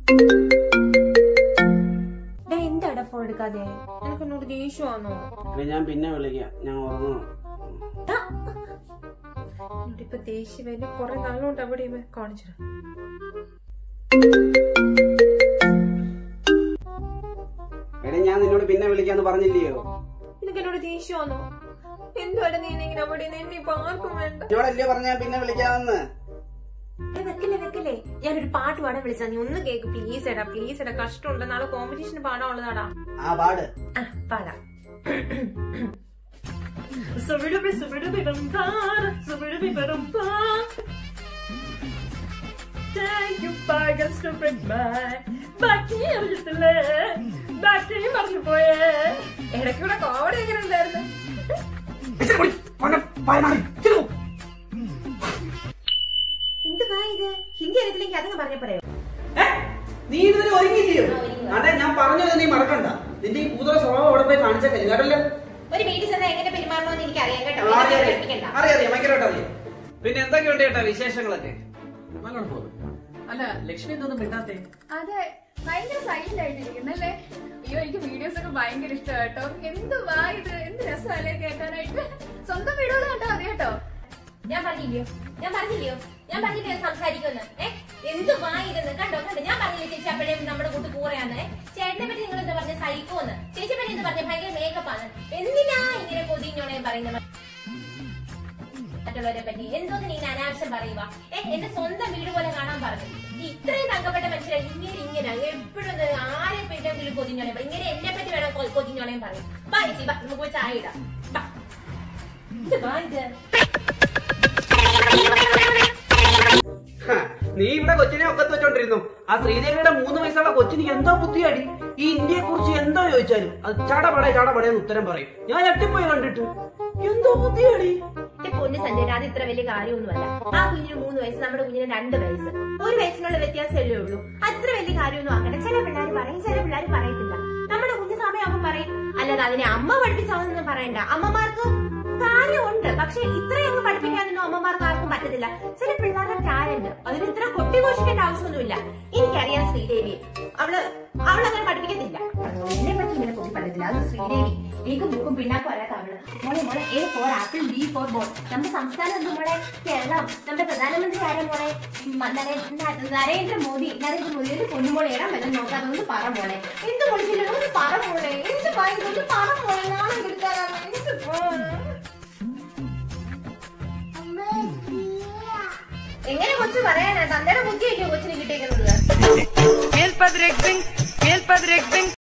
ഡാ എന്താടാ ഫോൺ എടുക്കാതെ നിനക്ക് എന്നോട് ദേഷ്യമാണോ എടി, ഞാൻ പിന്നെ വിളിക്കാം ഞാൻ ഉറങ്ങണം എന്നോട് ഇപ്പൊ ദേഷ്യം കൊറേ നാളുകൊണ്ട് അവിടെ കാണിച്ചിട്ട് എടി ഞാൻ നിന്നോട് പിന്നെ വിളിക്കാന്ന് പറഞ്ഞില്ലയോ നിനക്ക് എന്നോട് ദേഷ്യമാണോ എന്തുവാടാ നീ ഇങ്ങനെ അവിടെ എന്നെ ഇപ്പൊ ആർക്കും വേണ്ട എന്നോടല്ലേ പറഞ്ഞ ഞാൻ പിന്നെ വിളിക്കാമെന്ന് ഏ, വെക്കല്ലേ വെക്കല്ലേ ഞാനൊരു പാട്ട് പാടാൻ വിളിച്ചാ നീ ഒന്ന് കേക്ക് പ്ലീസ് എടാ പ്ലീസ് എടാ കഷ്ടമുണ്ട് നാളെ കോമ്പറ്റീഷന് പാടാനുള്ളതാടാ ആ പാട് ആ പാടാം സുബിടുബി സുബിടുബി ബംബാർ, സുബിടുബി ബംബാർ. Thank you, Paga Stupid Man. ബാക്കി അറിയത്തില്ലേ ബാക്കി മറന്നു പോയേ ഇടയ്ക്കൂടെ കോമഡി എങ്ങനെ ഉണ്ടായിരുന്നു എന്തുവാ ഇത് ഹിന്ദി അറിയത്തില്ലെങ്കിൽ അതങ്ങ് പറഞ്ഞ പറയോ നീ ഇതുവരെ ഒരുങ്ങിയില്ലയോ അതെ ഞാൻ പറഞ്ഞത് നീ മറക്കണ്ട നിന്റെ ഈ കൂതറ സ്വഭാവം അവിടെ പോയി കാണിച്ചേക്കല്ലേ കേട്ടല്ലോ ഒരു വീട്ടിൽ ചെന്നാൽ എങ്ങനെ പെരുമാറണമെന്ന് എനിക്ക് അറിയാം കേട്ടോ അറിയാം എന്നെ അറിയാം. പേടിപ്പിക്കണ്ട. അറിയാം അറിയാം ഭയങ്കരമായിട്ട് അറിയാം പിന്നെ എന്തൊക്കെയുണ്ട് ചേട്ടാ വിശേഷങ്ങളൊക്കെ നല്ലോണം പോകുന്നു അല്ല ലക്ഷ്മി എന്തോന്നും മിണ്ടാത്തേ അതെ ഭയങ്കര സൈലന്റ് ആയിട്ടിരിക്കുന്നല്ലേ അയ്യോ എനിക്ക് വീഡിയോസ് ഒക്കെ ഭയങ്കര ഇഷ്ടം കേട്ടോ എന്തുവാ ഇത് എന്ത് രസമല്ലേ കേൾക്കാനായിട്ട് സ്വന്തം വീഡിയോസ് കണ്ടാ മതി കേട്ടോ ഞാൻ പറഞ്ഞില്ലയോ ഞാൻ പറഞ്ഞില്ലയോ ഞാൻ പറഞ്ഞില്ലേ സംസാരിക്കുമെന്ന് ഏ എന്ത് വായിരുന്ന് കണ്ടോ കണ്ടോ ഞാൻ പറഞ്ഞില്ലേ ചേച്ചി അപ്പോഴേ നമ്മുടെ കൂട്ട് കൂറയാന്ന് ചേട്ടനെ പറ്റി നിങ്ങൾ എന്താ പറഞ്ഞ സൈക്കോന്ന് ചേച്ചി പറ്റി എന്താ പറഞ്ഞ ഭയങ്കര മേക്കപ്പ് ആണ് എന്തിനാ ഇങ്ങനെ കൊതിഞ്ഞോണേ പറയുന്നത് മറ്റുള്ളവരെ പറ്റി എന്തോന്ന് നീ അനാവശ്യം പറയുക ഏ എന്റെ സ്വന്തം വീട് പോലെ കാണാൻ പറഞ്ഞു ഈ ഇത്രയും തങ്കപ്പെട്ട മനുഷ്യരെ ഇങ്ങനെ ഇങ്ങനെ എപ്പോഴും ആരെ പറ്റിയെങ്കിലും കൊതിഞ്ഞോണേ പറയും ഇങ്ങനെ എന്നെ പറ്റി വേണം കൊ- കൊതിഞ്ഞോണേ പറയും ബാ ചേച്ചി ബാ നമുക്ക് പോയി ചായ ഇടാം ബാ ഇത് വാ ഇത് ഹ, നീ ഇവിടെ കൊച്ചിനെ ഒക്കത്ത് വെച്ചോണ്ടിരുന്നു ആ ശ്രീദേവിയുടെ മൂന്ന് വയസ്സുള്ള കൊച്ചിന് എന്തോ ബുദ്ധിയാടി ഈ ഇന്ത്യയെ കുറിച്ച് എന്തോ ചോദിച്ചാലും അത് ചടപടേ ചടപടേന്ന് ഉത്തരം പറയും ഞാൻ ഞെട്ടിപ്പോയി കണ്ടിട്ട് എന്തോ ബുദ്ധിയാടി എന്റെ പൊന്ന് സഞ്ജയ് അത് ഇത്ര വലിയ കാര്യമൊന്നുമല്ല ആ കുഞ്ഞിന് മൂന്ന് വയസ്സ് നമ്മുടെ കുഞ്ഞിന് രണ്ട് വയസ്സ് ഒരു വയസ്സിനുള്ള വ്യത്യാസമല്ലേ ഉള്ളൂ അത്ര വലിയ കാര്യമൊന്നും ആക്കണ്ട ചില പിള്ളേർ പറയും ചില പിള്ളേർ പറയത്തില്ല നമ്മുടെ കുഞ്ഞു സമയമാകുമ്പോൾ പറയും അല്ലാതെ അതിനെ അമ്മ പഠിപ്പിച്ചാണെന്ന് പറയണ്ട അമ്മമാർക്ക് കാര്യമുണ്ട് പക്ഷെ ഇത്രയൊന്നും പഠിപ്പിക്കാനൊന്നും അമ്മമാർക്ക് ആർക്കും പറ്റത്തില്ല ചില പിള്ളേരുടെ ടാലന്റ് അതിന് ഇത്ര കൊട്ടിഘോഷിക്കേണ്ട ആവശ്യമൊന്നുമില്ല എനിക്കറിയാം ശ്രീദേവി അവള് അവളങ്ങനെ പഠിപ്പിക്കത്തില്ല എന്നെ പറ്റി ഇങ്ങനെ കൊട്ടി പറ്റത്തില്ല അത് ശ്രീദേവി എനിക്ക് മൂക്കും പിന്നാക്കും അറിയാത്ത അവള് മോളെ മോളെ A for apple B for ball നമ്മുടെ സംസ്ഥാനം എന്ത് മോളെ കേരളം നമ്മുടെ പ്രധാനമന്ത്രി ആരാ മോളെ മ- നരേ- ന- നരേന്ദ്രമോദി നരേന്ദ്രമോദി ഒരു പൊന്നുമോളെ ഇടാൻ വല്ലതും നോക്കാതെ ഒന്ന് പറ മോളെ എന്ത് വിളിച്ചില്ല ഒന്ന് പറ മോളെ എന്ത് പറയുന്നു ഒന്ന് പറ മോളെ നാളെ കിട്ടാനാണ് എന്ത് പോ എങ്ങനെ കൊച്ചു പറയാനാ തന്തയുടെ ബുദ്ധിയല്ലേ കൊച്ചിന് കിട്ടിയേക്കുന്നത്